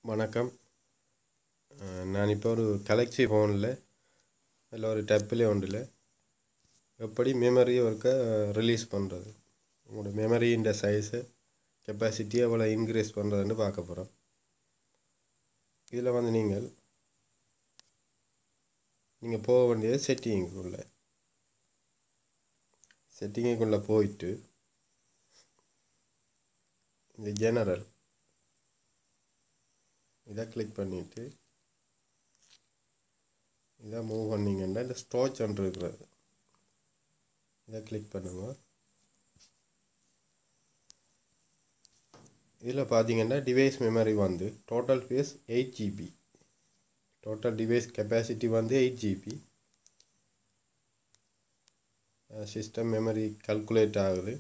வணக்கம் அஹ் நான் இப்போ ஒரு கலெக்சி ஃபோனில் அதில் ஒரு டப்பிலே ஒன்றில் எப்படி மெமரியை ஒருக்க ரிலீஸ் பண்ணுறது உங்களோட மெமரின்ற சைஸு கெப்பாசிட்டியை எவ்வளோ இன்க்ரீஸ் பண்ணுறதுன்னு பார்க்க போகிறோம் இதில் வந்து நீங்கள் நீங்கள் போக வேண்டியது செட்டிங்குக்குள்ளே செட்டிங்குக்குள்ளே போயிட்டு இந்த ஜெனரல் இதை கிளிக் பண்ணிவிட்டு இதை மூவ் பண்ணிங்கன்னா இந்த ஸ்டோச் ஒன்று இருக்கிறது இதை கிளிக் பண்ணுங்க இதில் பார்த்தீங்கன்னா டிவைஸ் மெமரி வந்து total space eight GB total device capacity வந்து eight GB system memory calculate ஆகுது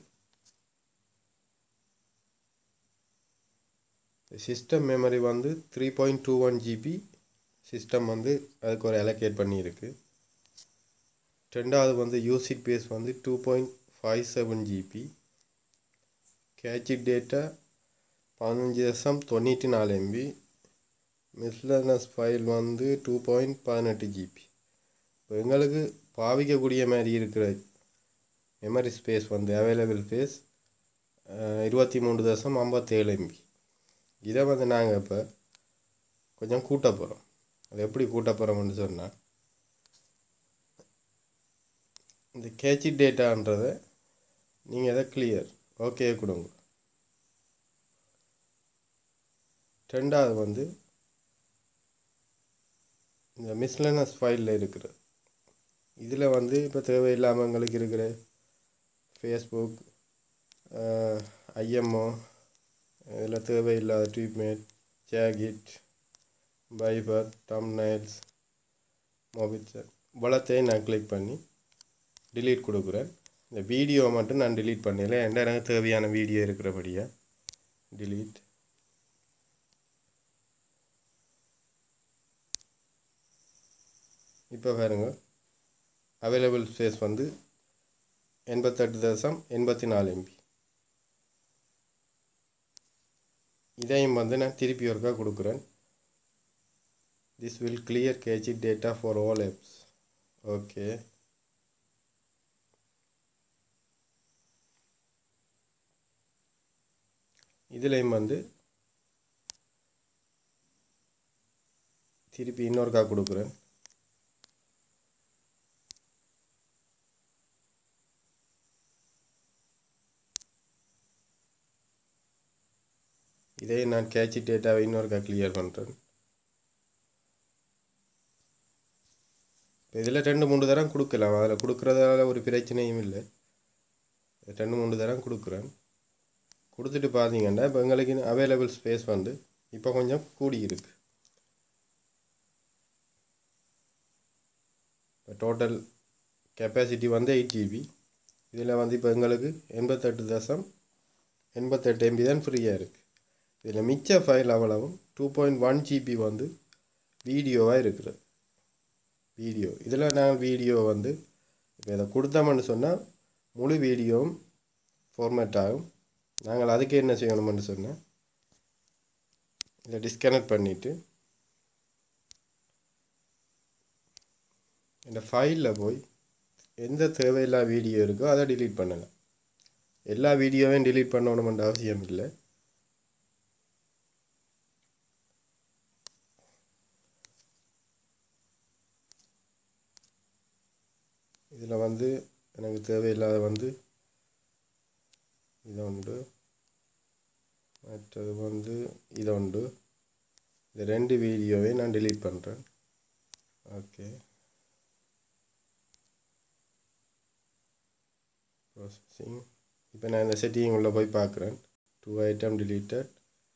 சிஸ்டம் மெமரி வந்து three point two one GB system வந்து அதுக்கு ஒரு அலோகேட் பண்ணியிருக்கு ரெண்டாவது வந்து யூசிட் பேஸ் வந்து two point five seven GB cached data பதினஞ்சு தசம் தொண்ணூற்றி நாலு எம்பி மிஸ்லனஸ் ஃபைல் வந்து டூ பாயிண்ட் பதினெட்டு ஜிபி இப்போ எங்களுக்கு பாவிக்கக்கூடிய மாதிரி இருக்கிற மெமரி ஸ்பேஸ் வந்து அவைலபிள் ஸ்பேஸ் இருபத்தி மூணு தசம் ஐம்பத்தேழு எம்பி இதை வந்து நாங்கள் இப்போ கொஞ்சம் கூட்ட போகிறோம் அது எப்படி கூட்ட போகிறோம்னு சொன்னால் இந்த கேட்சி டேட்டான்றதை நீங்கள் எதை கிளியர் ஓகே கொடுங்க ரெண்டாவது வந்து இந்த மிஸ்லனஸ் ஃபைலில் இருக்கிறது இதில் வந்து இப்போ தேவையில்லாமல் எங்களுக்கு இருக்கிற ஃபேஸ்புக் ஐஎம்ஓ இதில் தேவையில்லாத ட்ரீட்மெண்ட் ஜாகிட் பைபர் தம்னைல்ஸ் மொபிச்சர் இவ்வளோத்தையும் நான் கிளிக் பண்ணி டிலீட் கொடுக்குறேன் இந்த வீடியோவை மட்டும் நான் டிலீட் பண்ணல எந்த எனக்கு தேவையான வீடியோ இருக்கிறபடியாக டிலீட் இப்போ பாருங்க அவைலபிள் ஸ்பேஸ் வந்து எண்பத்தெட்டு தசம் எண்பத்தி நாலு எம்பி இதையும் வந்து நான் திருப்பி ஒருக்கா கொடுக்குறேன் this will clear cache data for all apps okay இதுலேயும் வந்து திருப்பி இன்னொருக்கா கொடுக்குறேன் இதே நான் கேட்சி டேட்டாவை இன்னொருக்கா கிளியர் பண்ணுறேன் இப்போ இதில் ரெண்டு மூணு தரம் கொடுக்கலாம் அதில் கொடுக்குறதால ஒரு பிரச்சனையும் இல்லை ரெண்டு மூணு தரம் கொடுக்குறேன் கொடுத்துட்டு பார்த்தீங்கன்னா இப்போ எங்களுக்கு அவைலபிள் ஸ்பேஸ் வந்து இப்போ கொஞ்சம் கூடி இருக்கு இப்போ டோட்டல் கெப்பாசிட்டி வந்து எயிட் ஜிபி இதில் வந்து இப்போ எங்களுக்கு எண்பத்தெட்டு தசம் எண்பத்தெட்டு எம்பி தான் ஃப்ரீயாக இருக்குது இதில் மிச்ச ஃபைல் அவ்வளவும் டூ பாயிண்ட் ஒன் ஜிபி வந்து வீடியோவாக இருக்கிறது வீடியோ இதில் நாங்கள் வீடியோ வந்து இப்போ இதை கொடுத்தோம்னு சொன்னால் முழு வீடியோவும் ஃபார்மேட் ஆகும் நாங்கள் அதுக்கு என்ன செய்யணும்னு சொன்னால் இதை டிஸ்கனெக்ட் பண்ணிவிட்டு இந்த ஃபைலில் போய் எந்த தேவையில்லா வீடியோ இருக்கோ அதை டிலீட் பண்ணலாம் எல்லா வீடியோவையும் டிலீட் பண்ணணுமென்ற அவசியம் இல்லை இதில் வந்து எனக்கு தேவையில்லாத வந்து இது உண்டு மற்றது வந்து இது உண்டு இந்த ரெண்டு வீடியோவை நான் டிலீட் பண்ணுறேன் ஓகே ப்ராசஸிங் இப்போ நான் இந்த செட்டிங் உள்ளே போய் பார்க்குறேன் டூ ஐட்டம் டிலீட்டட்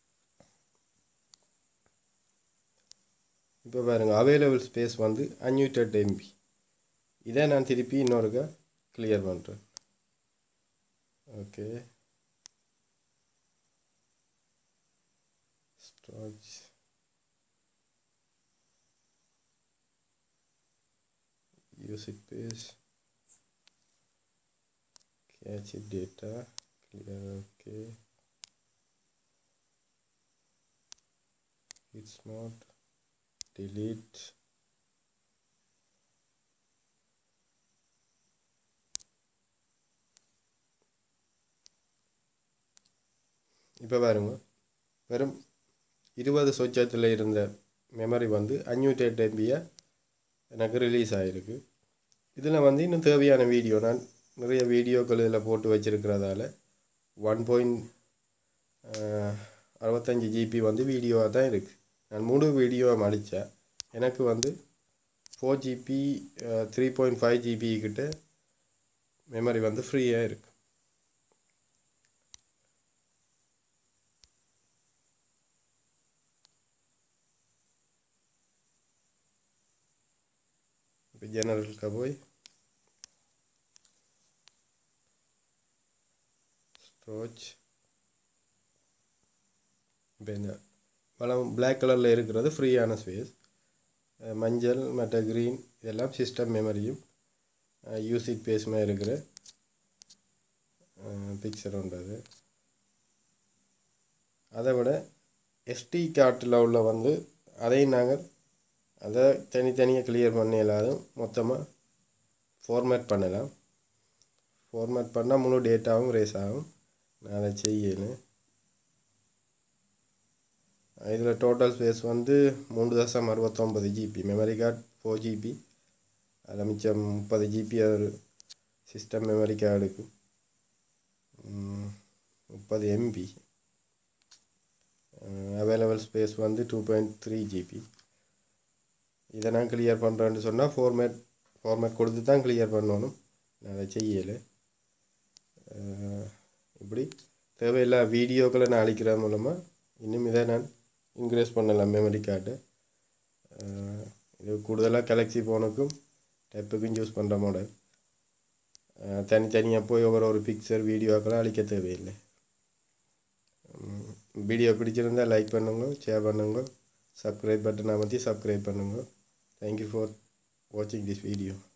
இப்போ பாருங்கள் அவைலபிள் ஸ்பேஸ் வந்து அன்யூட்டட் எம்பி இதை நான் திருப்பி இன்னொருக்கா கிளியர் பண்ணுறேன் okay storage used space cached data clear okay it's not delete இப்போ பாருங்க வெறும் இருபது சொச்சத்தில் இருந்த மெமரி வந்து அஞ்சூற்றி எட்டு எம்பியை எனக்கு ரிலீஸ் ஆகிருக்கு இதில் வந்து இன்னும் தேவையான வீடியோ நான் நிறைய வீடியோக்கள் இதில் போட்டு வச்சுருக்கிறதால ஒன் பாயிண்ட் அறுபத்தஞ்சி ஜிபி வந்து வீடியோவாக தான் இருக்குது நான் முழு வீடியோவை மடித்தேன் எனக்கு வந்து four GB three point five GB கிட்ட மெமரி வந்து ஃப்ரீயாக இருக்குது இப்போ ஜெனரலுக்கு போய் ஸ்டோரேஜ் இப்போ இந்த வளம் பிளாக் கலரில் இருக்கிறது ஃப்ரீயான ஸ்பேஸ் மஞ்சள் மற்ற க்ரீன் இதெல்லாம் சிஸ்டம் மெமரியும் யூசிக் பேஸுமே இருக்கிற பிக்சர் உண்டது அதை விட எஸ்டி கார்ட்டில் உள்ள வந்து அதையும் நாங்கள் அதை தனித்தனியாக கிளியர் பண்ண இல்லாதும் மொத்தமாக ஃபார்மேட் பண்ணலாம் ஃபார்மேட் பண்ணால் முழு டேட்டாவும் ரேஸ் ஆகும் நான் அதை செய்யணும் இதில் டோட்டல் ஸ்பேஸ் வந்து மூன்று தசம் அறுபத்தொம்பது GB memory card four GB அதில் மிச்சம் முப்பது ஜிபி ஒரு சிஸ்டம் மெமரி கார்டுக்கு முப்பது எம்பி அவைலபிள் ஸ்பேஸ் வந்து டூ பாயிண்ட் த்ரீ ஜிபி இதை நான் கிளியர் பண்ணுறேன்னு சொன்னால் ஃபார்மேட் ஃபார்மேட் கொடுத்து தான் கிளியர் பண்ணணும் நான் அதை செய்யலை இப்படி தேவையில்லா வீடியோக்களை நான் அழிக்கிறது மூலமாக இன்னும் இதை நான் இன்க்ரீஸ் பண்ணலாம் மெமரி கார்டு இது கூடுதலாக கேலக்ஸி ஃபோனுக்கும் டெப்புக்கும் யூஸ் பண்ணுற மாடல் தனித்தனியாக போய் ஒவ்வொரு ஒரு பிக்சர் வீடியோக்களை அழிக்க தேவையில்லை வீடியோ பிடிச்சிருந்தால் லைக் பண்ணுங்க ஷேர் பண்ணுங்க சப்ஸ்கிரைப் பட்டன் அமைத்தி சப்ஸ்கிரைப் பண்ணுங்க தேங்க்யூ ஃபார் வாட்சிங் திஸ் வீடியோ